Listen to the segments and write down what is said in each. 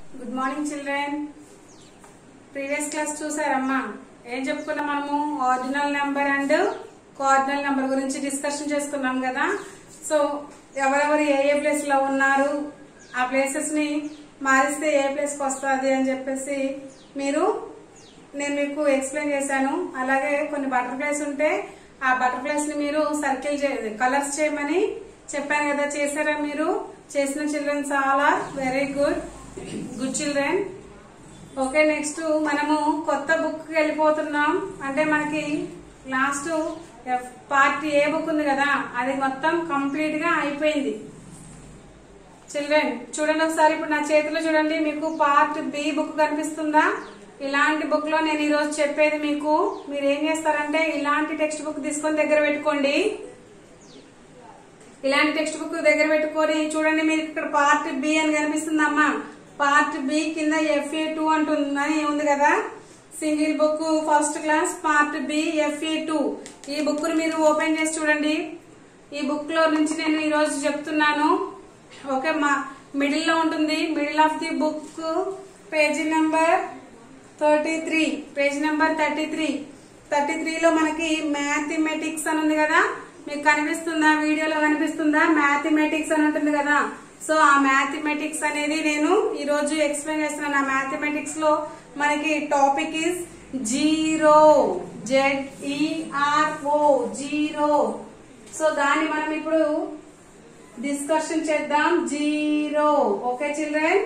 Good morning children previous class చూసారమ్మా ఏం చెప్పుకున్నాం మనము ordinal number and coordinal number గురించి డిస్కషన్ చేసుకున్నాం కదా సో ఎవరెవరు ఏ ఏ ప్లేస్ లో ఉన్నారు ఆ ప్లేసెస్ ని మారిస్తే ఏ ప్లేస్ కి వస్తుంది అని చెప్పేసి మీరు నేను మీకు ఎక్స్ప్లెయిన్ చేశాను అలాగే కొన్ని బటర్ఫ్లైస్ ఉంటే ఆ బటర్ఫ్లైస్ ని మీరు సర్కిల్ కలర్స్ చేయమని చెప్పాను కదా చేశారా మీరు చేసిన చిల్డ్రన్ చాలా very good good children okay next మనము కొత్త బుక్ కి వెళ్ళిపోతున్నాం అంటే మనకి లాస్ట్ పార్ట్ ఏ బుక్ ఉంది కదా అది మొత్తం కంప్లీట్ గా అయిపోయింది చిల్డ్రన్ చూడండి ఒకసారి ఇప్పుడు నా చేతిలో చూడండి మీకు పార్ట్ బి బుక్ కనిపిస్తుందా ఇలాంటి బుక్ లో నేను ఈ రోజు చెప్పేది మీకు మీరు ఏం చేస్తారంటే ఇలాంటి టెక్స్ట్ బుక్ తీసుకొని దగ్గర పెట్టుకోండి ఇలాంటి టెక్స్ట్ బుక్ దగ్గర పెట్టుకొని చూడండి మీరు ఇక్కడ పార్ట్ బి అని కనిపిస్తుందమ్మా పార్ట్ బి కింద ఎఫ్ఏ టూ అంటుందని ఉంది కదా single book first class part B FA two ఈ బుక్ ని మీరు ఓపెన్ చేసి చూడండి ఈ బుక్ లో నుంచి నేను ఈ రోజు చెప్తున్నాను ఓకే మా మిడిల్ లో ఉంటుంది middle of the book page number thirty three page number thirty three thirty త్రీలో మనకి మ్యాథమెటిక్స్ అని ఉంది కదా మీకు కనిపిస్తుందా వీడియోలో కనిపిస్తుందా మ్యాథమెటిక్స్ అని ఉంటుంది కదా సో ఆ మ్యాథమెటిక్స్ అనేది నేను ఈ రోజు ఎక్స్ప్లెయిన్ చేస్తున్నాను ఆ మ్యాథమెటిక్స్ లో మనకి topic is zero Z E R O zero so దాన్ని మనం ఇప్పుడు డిస్కషన్ చేద్దాం జీరో ఓకే చిల్డ్రన్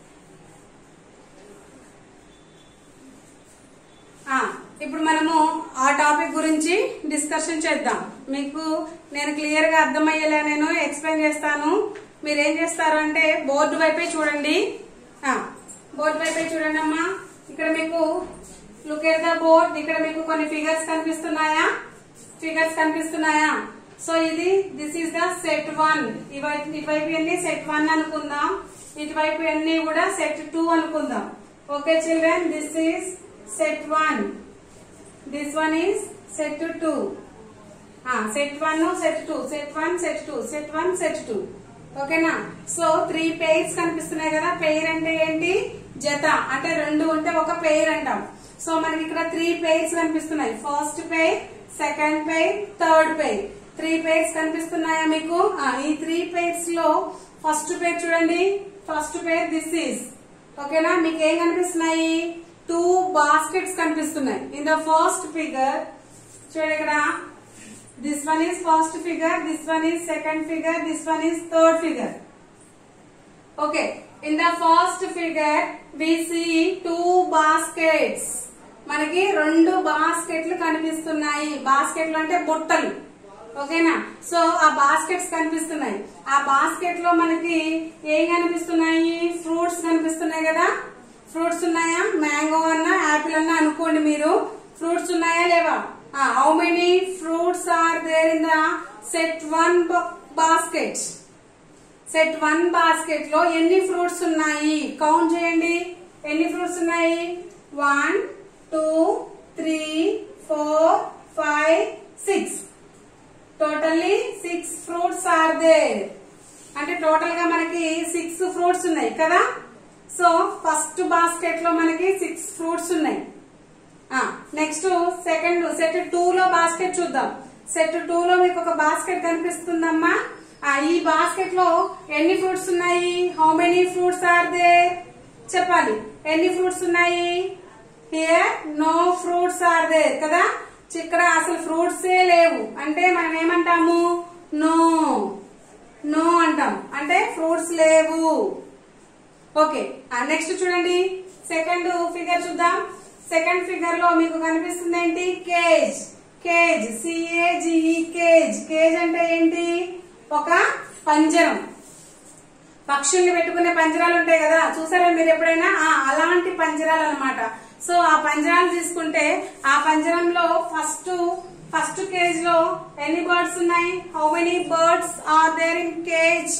ఆ, ఇప్పుడు మనము ఆ టాపిక్ గురించి డిస్కషన్ చేద్దాం మీకు నేను క్లియర్ గా అర్థమయ్యేలా నేను ఎక్స్ప్లెయిన్ చేస్తాను మీరు ఏం చేస్తారు అంటే బోర్డు వైపే చూడండి ఆ, బోర్డు వైపే చూడండి అమ్మా ఇక్కడ మీకు లుక్ ఎట్ ద బోర్డ్ ఇక్కడ మీకు కొన్ని ఫిగర్స్ కనిపిస్తున్నాయా ఫిగర్స్ కనిపిస్తున్నాయా సో ఇది this is the set one ఇటువైపు అన్ని సెట్ వన్ అనుకుందాం ఇటువైపు అన్ని కూడా సెట్ టూ అనుకుందాం okay children this is set one this one is set two set one set two set one set two set one set two ఓకేనా so three pairs కనిపిస్తున్నాయి కదా పెయిర్ అంటే ఏంటి జత అంటే రెండు ఉంటే ఒక పెయిర్ అంటాం సో మనకి ఇక్కడ త్రీ పెయిర్స్ కనిపిస్తున్నాయి first pair second pair third pair three pairs కనిపిస్తున్నాయా మీకు ఆ, ఈ త్రీ పెయిర్స్ లో ఫస్ట్ పెయిర్ చూడండి ఫస్ట్ పెయిర్ దిస్ ఈస్ ఓకేనా మీకు ఏం కనిపిస్తున్నాయి టూ బాస్కెట్స్ కనిపిస్తున్నాయి ఇన్ ద ఫస్ట్ ఫిగర్ చూడండి ఇక్కడ this one is first figure this one is second figure this one is third figure okay in the first figure we see two baskets మనకి రెండు బాస్కెట్లు కనిపిస్తున్నాయి బాస్కెట్లు అంటే బుట్టలు ఓకేనా సో ఆ బాస్కెట్స్ కనిపిస్తున్నాయి ఆ బాస్కెట్ లో మనకి ఏం కనిపిస్తున్నాయి ఫ్రూట్స్ కనిపిస్తున్నాయి కదా ఫ్రూట్స్ ఉన్నాయా మ్యాంగో అన్నా యాపిల్ అన్నా అనుకోండి మీరు ఫ్రూట్స్ ఉన్నాయా లేవా how many fruits are there in the set one basket set one basket లో ఎన్ని ఫ్రూట్స్ ఉన్నాయి కౌంట్ చేయండి ఎన్ని ఫ్రూట్స్ ఉన్నాయి one two three four five six totally six fruits are there అంటే టోటల్ గా మనకి సిక్స్ ఫ్రూట్స్ ఉన్నాయి కదా సో ఫస్ట్ బాస్కెట్ లో మనకి సిక్స్ ఫ్రూట్స్ ఉన్నాయి నెక్స్ట్ సెకండ్ సెట్ టూ లో బాస్కెట్ చూద్దాం సెట్ టూ లో మీకు ఒక బాస్కెట్ కనిపిస్తుందమ్మా ఆ, ఈ బాస్కెట్ లో ఎన్ని ఫ్రూట్స్ ఉన్నాయి how many fruits are they చెప్పాలి ఎన్ని ఫ్రూట్స్ ఉన్నాయి here no fruits are they కదా ఇక్కడ అసలు ఫ్రూట్స్ ఏ లేవు అంటే మనం ఏమంటాము నో నో అంటాం అంటే ఫ్రూట్స్ లేవు ఓకే నెక్స్ట్ చూడండి సెకండ్ ఫిగర్ చూద్దాం సెకండ్ ఫిగర్ లో మీకు కనిపిస్తుంది ఏంటి cage cage C A G E cage cage అంటే ఏంటి ఒక పంజరం పక్షుల్ని పెట్టుకునే పంజరాలు ఉంటాయి కదా చూసారా మీరు ఎప్పుడైనా ఆ, అలాంటి పంజరాలు అన్నమాట సో ఆ పంజరాలు తీసుకుంటే ఆ పంజరంలో ఫస్ట్ ఫస్ట్ కేజ్ లో ఎన్ని బర్డ్స్ ఉన్నాయి how many birds are there in cage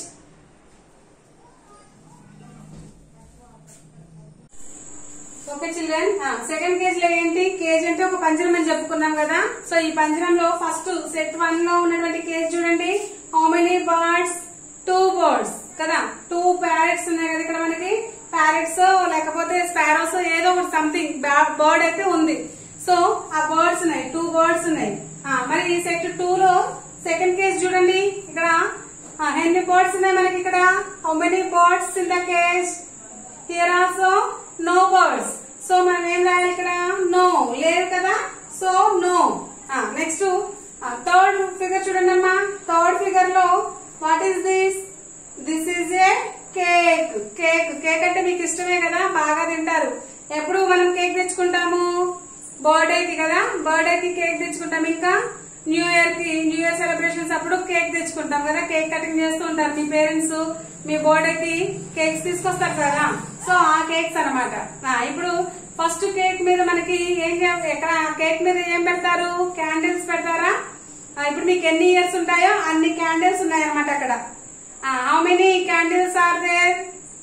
okay children second cage లో ఏంటి కేజ్ అంటే ఒక పంజరం అని చెప్పుకున్నాం కదా సో ఈ పంజరంలో ఫస్ట్ సెట్ వన్ లో ఉన్నటువంటి కేజ్ చూడండి how many birds two birds కదా టూ ప్యారెట్స్ ఉన్నాయి కదా ఇక్కడ మనకి ప్యారెట్స్ లేకపోతే స్పారోస్ ఏదో ఒకటి సంథింగ్ బర్డ్ అయితే ఉంది సో ఆ బర్డ్స్ ఉన్నాయి టూ బర్డ్స్ ఉన్నాయి ఆ, మరి ఈ సెట్ టూ లో సెకండ్ కేస్ చూడండి ఇక్కడ ఎన్ని బర్డ్స్ ఉన్నాయి మనకి ఇక్కడ how many birds in the case here also no birds so మనం ఏం రాయాలి ఇక్కడ నో లేవు కదా so no next third figure చూడండి అమ్మా థర్డ్ ఫిగర్ లో what is this this is a cake cake cake అంటే మీకు ఇష్టమే కదా బాగా తింటారు ఎప్పుడు మనం కేక్ తెచ్చుకుంటాము బర్త్డే కి కదా బర్త్డే కి కేక్ తెచ్చుకుంటాం ఇంకా న్యూ ఇయర్ కి న్యూ ఇయర్ సెలబ్రేషన్స్ అప్పుడు కేక్ తెచ్చుకుంటాం కదా కేక్ కటింగ్ చేస్తూ ఉంటారు మీ పేరెంట్స్ మీ బర్త్డే కి కేక్స్ తీసుకొస్తారు కదా సో ఆ కేక్స్ అనమాట ఇప్పుడు ఫస్ట్ కేక్ మీద మనకి ఏం చే- ఎక్కడ కేక్ మీద ఏం పెడతారు క్యాండిల్స్ పెడతారా ఆ, ఇప్పుడు మీకు ఎన్ని ఇయర్స్ ఉంటాయో అన్ని క్యాండిల్స్ ఉన్నాయి అనమాట అక్కడ how many candles are there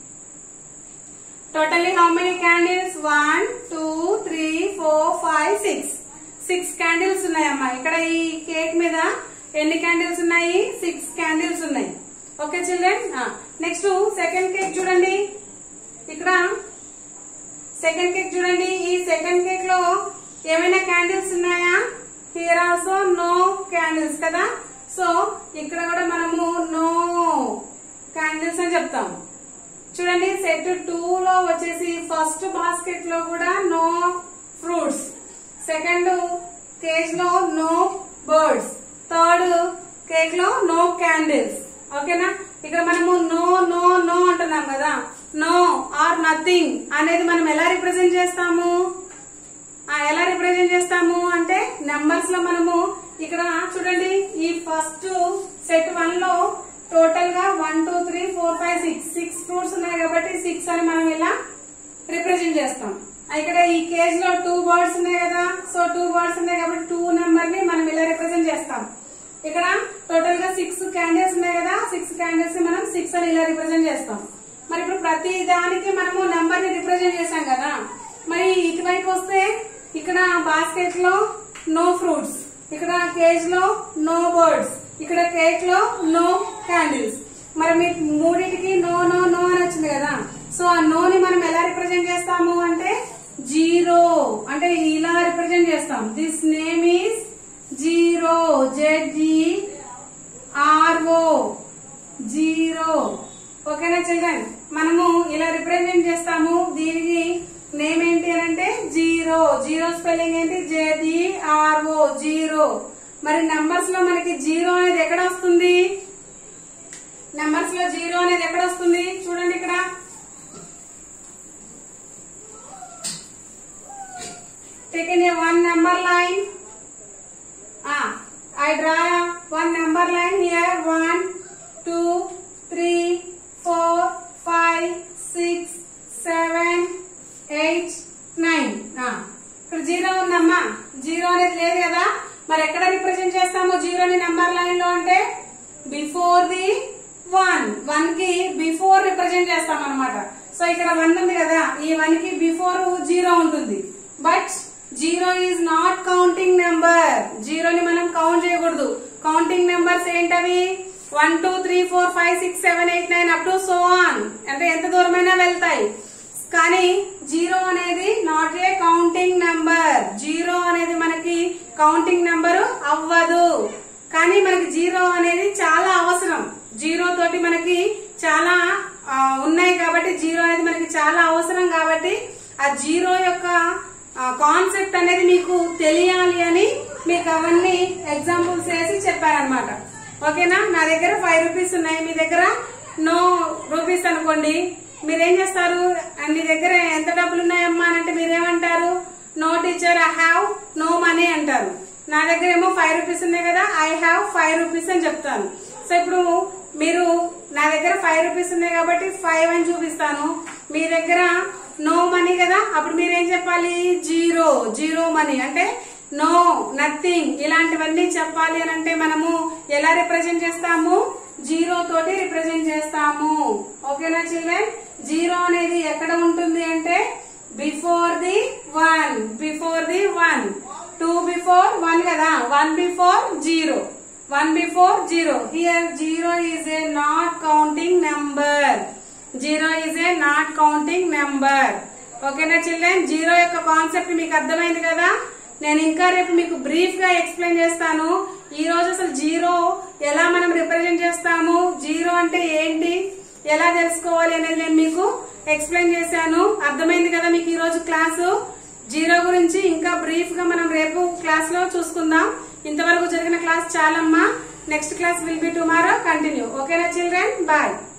totally how many candles one two three four five six six candles ఉన్నాయమ్మా ఇక్కడ ఈ కేక్ మీద ఎన్ని క్యాండిల్స్ ఉన్నాయి సిక్స్ క్యాండిల్స్ ఉన్నాయి okay children next second cake చూడండి ఇక్కడ సెకండ్ కేక్ చూడండి ఈ సెకండ్ కేక్ లో ఏమైనా క్యాండిల్స్ ఉన్నాయా హియర్ ఆల్సో నో క్యాండిల్స్ కదా సో ఇక్కడ కూడా మనము నో క్యాండిల్స్ అని చెప్తాం చూడండి సెట్ టూ లో వచ్చేసి ఫస్ట్ బాస్కెట్ లో కూడా నో ఫ్రూట్స్ సెకండ్ కేజ్ లో నో బర్డ్స్ థర్డ్ కేక్ లో నో క్యాండిల్స్ ఓకేనా ఇక్కడ మనము నో నో నో అంటున్నాం కదా నో ఆర్ నథింగ్ అనేది మనం ఎలా రిప్రజెంట్ చేస్తాము ఆ, ఎలా రిప్రజెంట్ చేస్తాము అంటే నెంబర్స్ లో మనము ఇక్కడ చూడండి ఈ ఫస్ట్ సెట్ వన్ లో టోటల్ గా one two three four five six six fruits ఉన్నాయి కాబట్టి సిక్స్ అని మనం ఇలా రిప్రజెంట్ చేస్తాం ఆ, ఇక్కడ ఈ కేజ్ లో టూ బర్డ్స్ ఉన్నాయి కదా సో టూ బర్డ్స్ ఉన్నాయి కాబట్టి టూ నెంబర్ ని మనం ఇలా రిప్రజెంట్ చేస్తాం ఇక్కడ టోటల్ గా సిక్స్ క్యాండిల్స్ ఉన్నాయి కదా సిక్స్ క్యాండిల్స్ ని మనం సిక్స్ అని ఇలా రిప్రజెంట్ చేస్తాం మరి ఇప్పుడు ప్రతి దానికి మనము నెంబర్ ని రిప్రజెంట్ చేశాం కదా మరి ఇటువైపు వస్తే ఇక్కడ బాస్కెట్ లో నో ఫ్రూట్స్ ఇక్కడ కేజ్ లో నో బర్డ్స్ ఇక్కడ కేక్ లో నో క్యాండిల్స్ మరి మీ మూడింటికి నో నో నో అని వచ్చింది కదా సో ఆ నో ని మనం ఎలా రిప్రజెంట్ చేస్తాము అంటే జీరో అంటే ఇలా రిప్రజెంట్ చేస్తాం this name is zero Z R O zero ఓకేనా చిల్డ్రన్ మనము ఇలా రిప్రజెంట్ చేస్తాము దీనికి నేమ్ ఏంటి అని అంటే జీరో జీరో స్పెల్లింగ్ ఏంటి జేడి ఆర్ఓ జీరో మరి నంబర్స్ లో మనకి జీరో అనేది ఎక్కడ వస్తుంది నంబర్స్ లో జీరో అనేది ఎక్కడ వస్తుంది చూడండి ఇక్కడ taken a one number line Ah, I draw one number line here. One, two, three, four, five, six, seven, eight, nine. Ah, ఇక్కడ జీరో ఉందమ్మా జీరో అనేది లేదు కదా మరి ఎక్కడ రిప్రజెంట్ చేస్తాము జీరోని నెంబర్ లైన్ లో అంటే బిఫోర్ ది వన్ వన్ కి బిఫోర్ రిప్రజెంట్ చేస్తాం అనమాట సో ఇక్కడ వన్ ఉంది కదా ఈ వన్ కి బిఫోర్ జీరో ఉంటుంది but zero is not counting number జీరోని మనం కౌంట్ చేయకూడదు కౌంటింగ్ నెంబర్స్ ఏంటవి one two three four five six seven eight nine up to so on అంటే ఎంత దూరమైనా వెళ్తాయి కానీ జీరో అనేది not a counting number zero అనేది మనకి కౌంటింగ్ నెంబర్ అవ్వదు కానీ మనకి జీరో అనేది చాలా అవసరం జీరో తోటి మనకి చాలా ఆ, ఉన్నాయి కాబట్టి జీరో అనేది మనకి చాలా అవసరం కాబట్టి ఆ జీరో యొక్క కాన్సెప్ట్ అనేది మీకు తెలియాలి అని మీకు అవన్నీ ఎగ్జాంపుల్స్ వేసి చెప్పారనమాట ఓకేనా నా దగ్గర ఫైవ్ రూపీస్ ఉన్నాయి మీ దగ్గర నో రూపీస్ అనుకోండి మీరేం చేస్తారు ఆ, మీ దగ్గర ఎంత డబ్బులు ఉన్నాయమ్మా అని అంటే మీరేమంటారు no teacher I have no money అంటారు నా దగ్గర ఏమో ఫైవ్ రూపీస్ ఉన్నాయి కదా ఐ హ్యావ్ ఫైవ్ రూపీస్ అని చెప్తాను సో ఇప్పుడు మీరు నా దగ్గర ఫైవ్ రూపీస్ ఉన్నాయి కాబట్టి ఫైవ్ అని చూపిస్తాను మీ దగ్గర నో మనీ కదా అప్పుడు మీరేం చెప్పాలి జీరో జీరో మనీ అంటే నో నథింగ్ ఇలాంటివన్నీ చెప్పాలి అని అంటే మనము ఎలా రిప్రజెంట్ చేస్తాము జీరో తోటి రిప్రజెంట్ చేస్తాము ఓకేనా చిల్డ్రన్ జీరో అనేది ఎక్కడ ఉంటుంది అంటే before the one before the one two before one కదా one before zero one before zero here zero is a not counting number zero is a not counting number ఓకేనా children zero యొక్క concept మీకు అర్థమైంది కదా నేను ఇంకా రేపు మీకు బ్రీఫ్ గా ఎక్స్ప్లెయిన్ చేస్తాను ఈ రోజు అసలు జీరో ఎలా మనం రిప్రజెంట్ చేస్తాము జీరో అంటే ఏంటి ఎలా తెలుసుకోవాలి అనేది నేను మీకు ఎక్స్ప్లెయిన్ చేశాను అర్థమైంది కదా మీకు ఈ రోజు క్లాసు జీరో గురించి ఇంకా బ్రీఫ్ గా మనం రేపు క్లాస్ లో చూసుకుందాం ఇంతవరకు జరిగిన క్లాస్ చాలమ్మా next class will be tomorrow continue ఓకేనా చిల్డ్రన్ బాయ్